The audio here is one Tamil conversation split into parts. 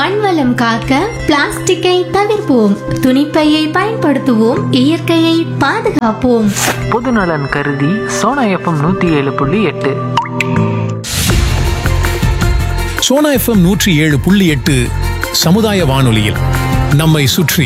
மண்வளம் காக்க பிளாஸ்டிக்கை தவிர்ப்போம் துணிப்பையை பயன்படுத்துவோம் இயற்கையை பாதுகாப்போம் பொதுநலன் கருதி சோனா எஃப்எம் நூற்றி ஏழு புள்ளி எட்டு சோனா எஃப்எம் நூற்றி ஏழு புள்ளி எட்டு சமுதாய வானொலியில் நம்மை சுற்றி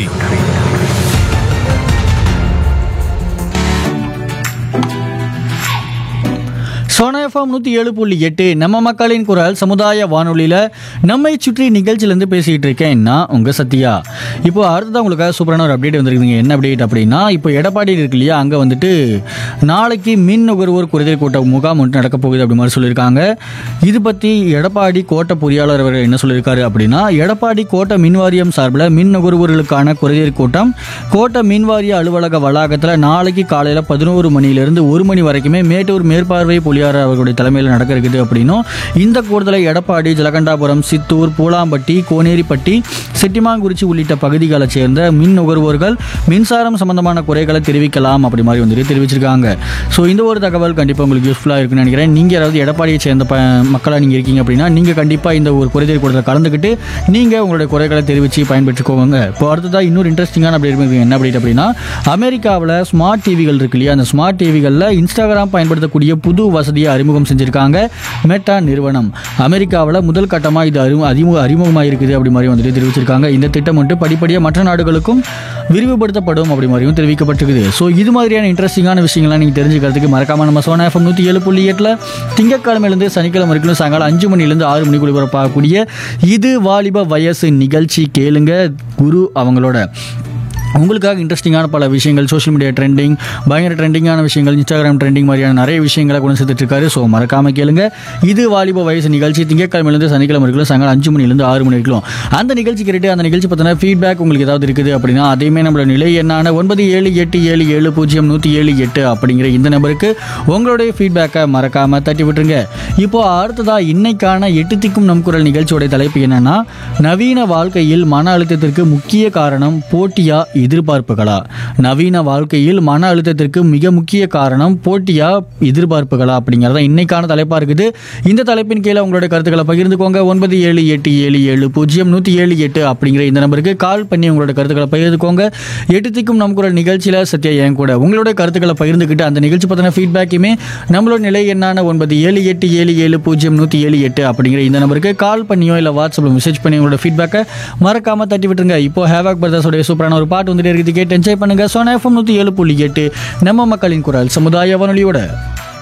சோனா எஃப்எம் நூற்றி ஏழு புள்ளி எட்டு நம்ம மக்களின் குரல் சமுதாய வானொலியில் நம்மை சுற்றி நிகழ்ச்சியிலேருந்து பேசிகிட்டு இருக்கேன் நான் உங்கள் சத்யா இப்போ அடுத்ததான் உங்களுக்காக சூப்பரான ஒரு அப்டேட் வந்திருக்குதுங்க என்ன அப்டேட் அப்படின்னா இப்போ எடப்பாடி இருக்கு இல்லையா அங்கே வந்துட்டு நாளைக்கு மின் நுகர்வோர் குறைதல் கூட்ட முகாம் வந்துட்டு நடக்க போகுது அப்படி மாதிரி சொல்லியிருக்காங்க இது பற்றி எடப்பாடி கோட்ட பொறியாளர் அவர்கள் என்ன சொல்லியிருக்காரு அப்படின்னா எடப்பாடி கோட்ட மின் வாரியம் சார்பில் மின் நுகர்வோர்களுக்கான குறைதீர் கூட்டம் கோட்ட மின் வாரிய அலுவலக வளாகத்தில் நாளைக்கு காலையில் பதினோரு மணியிலிருந்து ஒரு மணி வரைக்குமே மேட்டூர் மேற்பார்வை புலியார் அவர்களுடைய தலைமையில் நடக்க இருக்குது அப்படின்னும் இந்த கூடுதலை எடப்பாடி ஜலகண்டாபுரம் சித்தூர் பூலாம்பட்டி கோனேரிப்பட்டி செட்டிமாங்குறிச்சி உள்ளிட்ட பகுதிகளைச் சேர்ந்த மின் நுகர்வோர்கள் மின்சாரம் சம்பந்தமான குறைகளை தெரிவிக்கலாம் அப்படி மாதிரி வந்துட்டு தெரிவிச்சிருக்காங்க ஸோ இந்த ஒரு தகவல் கண்டிப்பாக உங்களுக்கு யூஸ்ஃபுல்லாக இருக்குன்னு நினைக்கிறேன் நீங்கள் யாராவது எடப்பாடியை சேர்ந்த ப மக்களாக நீங்கள் இருக்கீங்க அப்படின்னா நீங்கள் கண்டிப்பாக இந்த ஒரு குறைதீர் கூட்டத்தில் கலந்துக்கிட்டு நீங்கள் உங்களுடைய குறைகளை தெரிவித்து பயன்பெற்றுக்கோங்க இப்போ அடுத்ததாக இன்னொரு இன்ட்ரெஸ்டிங்கான அப்டேட் இருக்கு. என்ன அப்டேட் அப்படின்னா அமெரிக்காவில் ஸ்மார்ட் டிவிகள் இருக்கு இல்லையா அந்த ஸ்மார்ட் டிவிகளில் இன்ஸ்டாகிராம் பயன்படுத்தக்கூடிய புது வசதியை அறிமுகம் செஞ்சுருக்காங்க மெட்டா நிறுவனம் அமெரிக்காவில் முதல் கட்டமாக இது அறிமு அறிமுக அறிமுகமாக இருக்குது அப்படி மாதிரி வந்துட்டு தெரிவிச்சிருக்காங்க இந்த திட்டம் வந்துட்டு படிப்படியாக மற்ற நாடுகளுக்கும் விரிவுபடுத்தப்படும் அப்படி மாதிரியும் தெரிவிக்கப்பட்டிருக்குது ஸோ இது மாதிரியான இன்ட்ரெஸ்டிங்கான விஷயங்கள்லாம் நீங்கள் தெரிஞ்சுக்கிறதுக்கு மறக்காம நம்ம சோனா எஃப்எம் நூற்றி ஏழு புள்ளி எட்டில் திங்கட்கிழமையிலேருந்து சனிக்கிழமை வரைக்கும் சாயங்காலம் அஞ்சு மணிலேருந்து ஆறு மணிக்குள்ள ஒளிபரப்பாகக்கூடிய இது வாலிப வயசு நிகழ்ச்சி கேளுங்க குரு அவங்களோட உங்களுக்காக இன்ட்ரெஸ்டிங்கான பல விஷயங்கள் சோஷியல் மீடியா ட்ரெண்டிங் பயங்கர ட்ரெண்டிங்கான விஷயங்கள் இன்ஸ்டாகிராம் ட்ரெண்டிங் மாதிரியான நிறைய விஷயங்களை கொண்டு சேர்த்துட்டு இருக்காரு ஸோ மறக்காம கேளுங்க இது வாலிப வயசு நிகழ்ச்சி திங்கட்கிழமையிலேருந்து சனிக்கிழமை வரைக்கும் சாயங்காலம் அஞ்சு மணிலேருந்து ஆறு மணி வரைக்கும் அந்த நிகழ்ச்சி கேட்டு அந்த நிகழ்ச்சி பற்றின ஃபீட்பேக் உங்களுக்கு ஏதாவது இருக்குது அப்படின்னா அதையுமே நம்மளோட நிலை என்னான ஒன்பது ஏழு எட்டு ஏழு ஏழு பூஜ்ஜியம் நூற்றி ஏழு எட்டு அப்படிங்கிற இந்த நம்பருக்கு உங்களுடைய ஃபீட்பேக்கை மறக்காம தட்டி விட்டுருங்க இப்போ அடுத்ததா இன்னைக்கான எட்டு திக்கும் நம் குரல் நிகழ்ச்சியோட தலைப்பு என்னன்னா நவீன வாழ்க்கையில் மன அழுத்தத்திற்கு முக்கிய காரணம் போட்டியா எதிர்பார்ப்புகளா நவீன வாழ்க்கையில் மன அழுத்தத்திற்கு மிக முக்கிய காரணம் போட்டியா எதிர்பார்ப்புகளா அப்படிங்கிறத இன்னைக்கான தலைப்பா இருக்குது இந்த தலைப்பின் கீழே உங்களுடைய கருத்துக்களை பகிர்ந்துக்கோங்க ஒன்பது ஏழு எட்டு ஏழு ஏழு பூஜ்ஜியம் நூற்றி ஏழு எட்டு அப்படிங்கிற இந்த நம்பருக்கு கால் பண்ணி உங்களோட கருத்துக்களை பகிர்ந்துக்கோங்க எட்டு திக்கும் நம் குரல் நிகழ்ச்சியில் சத்யா என் கூட உங்களுடைய கருத்துக்களை பகிர்ந்துக்கிட்டு அந்த நிகழ்ச்சி பற்றின ஃபீட்பேக்குமே நம்மளோட நிலை என்னான ஒன்பது ஏழு எட்டு ஏழு ஏழு பூஜ்ஜியம் நூற்றி ஏழு எட்டு அப்படிங்கிற இந்த நம்பருக்கு கால் பண்ணியோ இல்லை வாட்ஸ்அப்பில் மெசேஜ் பண்ணி உங்களோட ஃபீட்பேக்கை மறக்காம தட்டி விட்டுருங்க இப்போ ஹேவாக் பிரதர்ஸோடைய சூப்பரான ஒரு பாட்டு வந்துட்டு இருக்குது கேட்டு என்ஜாய் பண்ணுங்க சோனா எஃப்எம் நூற்றி ஏழு புள்ளி எட்டு நம்ம மக்களின் குரல் சமுதாய வானொலியோட